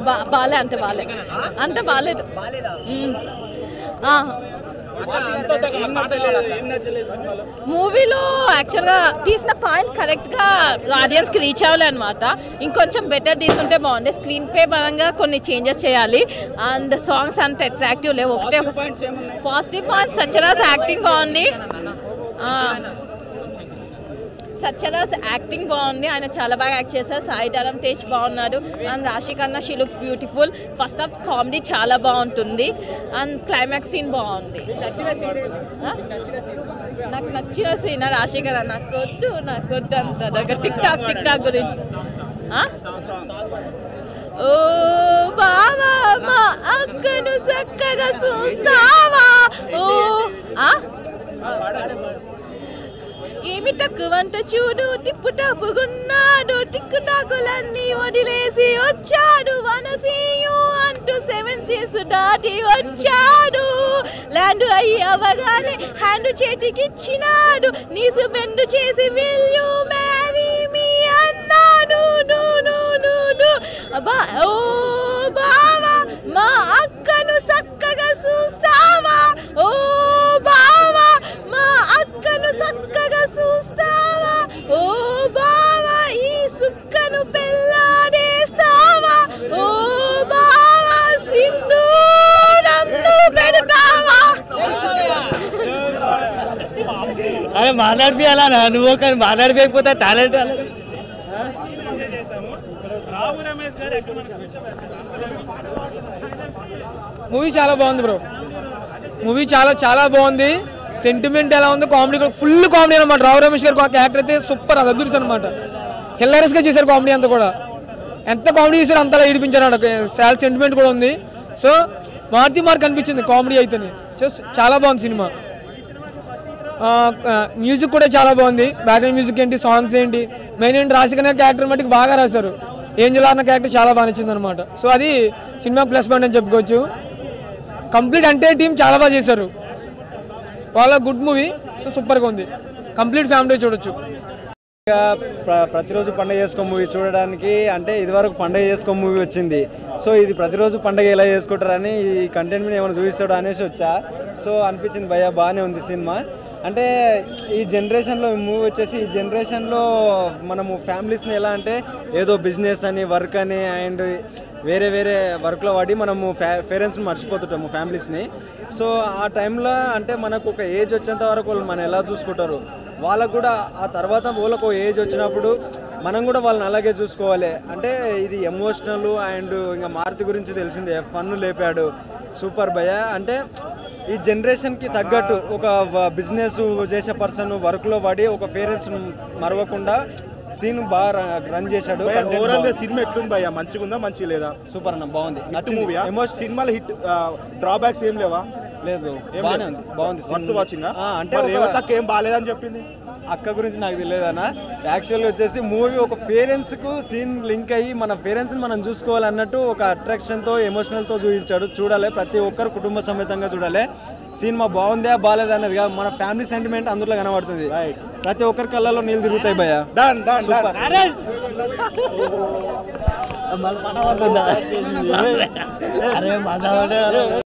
బా బాలే అంటే బాలే అంత బాలేదు మ్మ్. ఆ. మూవీలో యాక్చువల్గా తీసిన పాయింట్ కరెక్ట్గా ఆడియన్స్కి రీచ్ అవ్వాలి అనమాట ఇంకొంచెం బెటర్ తీసుంటే బాగుండే స్క్రీన్ పే పరంగా కొన్ని చేంజెస్ చేయాలి అండ్ సాంగ్స్ అంత అట్రాక్టివ్ లేవు ఒకటే ఒక పాజిటివ్ పాయింట్ సత్యరాజ్ యాక్టింగ్ బాగుంది ఆ, సత్యరాజ్ యాక్టింగ్ బాగుంది ఆయన చాలా బాగా యాక్ట్ చేశారు సాయి ధరం తేజ్ బాగున్నాడు and Raashi Khanna she looks beautiful first half comedy చాలా బాగుంటుంది అండ్ క్లైమాక్స్ సీన్ బాగుంది ఆ? నాకు నచ్చిన సీన్ రాశి ఖన్నా నాకు వద్దు నాకు వద్దు అంటారు టిక్ టాక్ టిక్ టాక్ గురించి ఆ? ఓ బావా మా అక్కను చక్కగా చూస్తావా ఓ ఆ? ఏమి తక్కువంట చూడు టిప్పు టాపుగున్నాడు టిక్కు టాకులన్నీ వదిలేసి వచ్చాడు వనసీయు అంటూ సెవెన్ సీస్ దాటి వచ్చాడు ల్యాండ్ అయ్యి అవగానే హ్యాండ్ చేతికి ఇచ్చినాడు నీసు బెండు చేసి విల్ యు మ్యారీ మీ అన్నాడు ను ను ను ను అబ్బా ఓ బావా మా అక్కను చక్కగా చూస్తావా ఓ బావా మా అక్కను చక్కగా చూస్తావా ఓ బావా ఈ సుక్కను పెళ్ళాడేస్తావా ఓ బావా సింధూరంను పెడతావా అరే మాట్లాడిపోయాలా నువ్వు ఒక మాట్లాడిపోయిపోతే టాలెంట్ మూవీ చాలా బాగుంది బ్రో మూవీ చాలా చాలా బాగుంది సెంటిమెంట్ ఎలా ఉంది కామెడీ ఫుల్ కామెడీ అనమాట రావు రమేష్ గారు క్యారెక్టర్ అయితే సూపర్ అది అదృశ్యం అనమాట హిల్లరస్ గా చేశారు కామెడీ అంతా కూడా ఎంత కామెడీ చేశారు అంతలా ఏడిపించారు చాలా సెంటిమెంట్ కూడా ఉంది సో మారుతి మార్క్ అనిపించింది కామెడీ అయితేనే సో చాలా బాగుంది సినిమా మ్యూజిక్ కూడా చాలా బాగుంది బ్యాక్గ్రౌండ్ మ్యూజిక్ ఏంటి సాంగ్స్ ఏంటి మెయిన్ ఏంటి రాసికనే క్యారెక్టర్ మట్టుకు బాగా రాశారు ఏంజల్ అన్న క్యారెక్టర్ చాలా బాగా నచ్చింది అనమాట సో అది సినిమా ప్లస్ పాయింట్ అని చెప్పుకోవచ్చు కంప్లీట్ అంటే టీం చాలా బాగా చేశారు వాళ్ళ గుడ్ మూవీ సో సూపర్గా ఉంది కంప్లీట్ ఫ్యామిలీ చూడొచ్చు ఇంకా ప్ర- ప్రతిరోజు పండగ చేసుకో మూవీ చూడడానికి అంటే ఇదివరకు పండగ చేసుకో మూవీ వచ్చింది సో ఇది ప్రతిరోజు పండగ ఎలా చేసుకుంటారని ఈ కంటెంట్ మీద ఏమైనా చూపిస్తాడు అనేసి వచ్చా సో అనిపించింది భయ్య బాగానే ఉంది సినిమా అంటే ఈ జనరేషన్లో మూవీ వచ్చేసి ఈ జనరేషన్లో మనము ఫ్యామిలీస్ని ఎలా అంటే ఏదో బిజినెస్ అని వర్క్ అని అండ్ వేరే వేరే వర్క్లో వాడి మనము ఫ్యా పేరెంట్స్ని మర్చిపోతుంటాము ఫ్యామిలీస్ని సో ఆ టైంలో అంటే మనకు ఒక ఏజ్ వచ్చేంత వరకు వాళ్ళు మనం ఎలా చూసుకుంటారు వాళ్ళకు కూడా ఆ తర్వాత వాళ్ళకు ఒక ఏజ్ వచ్చినప్పుడు మనం కూడా వాళ్ళని అలాగే చూసుకోవాలి అంటే ఇది ఎమోషనల్ అండ్ ఇంకా మారుతి గురించి తెలిసిందే ఫన్ లేపాడు సూపర్ భయ అంటే ఈ జనరేషన్కి తగ్గట్టు ఒక బిజినెస్ చేసే పర్సన్ వర్క్లో పడి ఒక పేరెంట్స్ మరవకుండా సీన్ బాగా రన్ చేశాడు ఓవరాల్ గా సినిమా ఎట్లుంది భయ్య మంచిగా ఉందా మంచిగా లేదా సూపర్ అన్న బాగుంది నచ్చింది మూవీ ఎమోషన్ సినిమాలో హిట్ డ్రాబ్యాక్స్ ఏం లేవా లేదు ఏం బాగానే లేవు. ఉంది బాగుంది వర్త్ వాచింగ్ ఆ, అంటే అంటే ఒక- రేవతక్క ఏం బాగాలేదని చెప్పింది అక్క గురించి నాకు తెలియదన్న యాక్చువల్గా వచ్చేసి మూవీ ఒక పేరెంట్స్కు సీన్ లింక్ అయ్యి మన పేరెంట్స్ని మనం చూసుకోవాలన్నట్టు ఒక అట్రాక్షన్తో ఎమోషనల్తో చూపించాడు చూడాలి ప్రతి ఒక్కరు కుటుంబ సమేతంగా చూడాలి సినిమా బాగుందా బాగాలేదా అనేది కాదు మన ఫ్యామిలీ సెంటిమెంట్ అందులో కనబడుతుంది ప్రతి ఒక్కరి కళ్ళలో నీళ్ళు తిరుగుతాయి భయ్య డన్ డన్ సూపర్ అరే మజా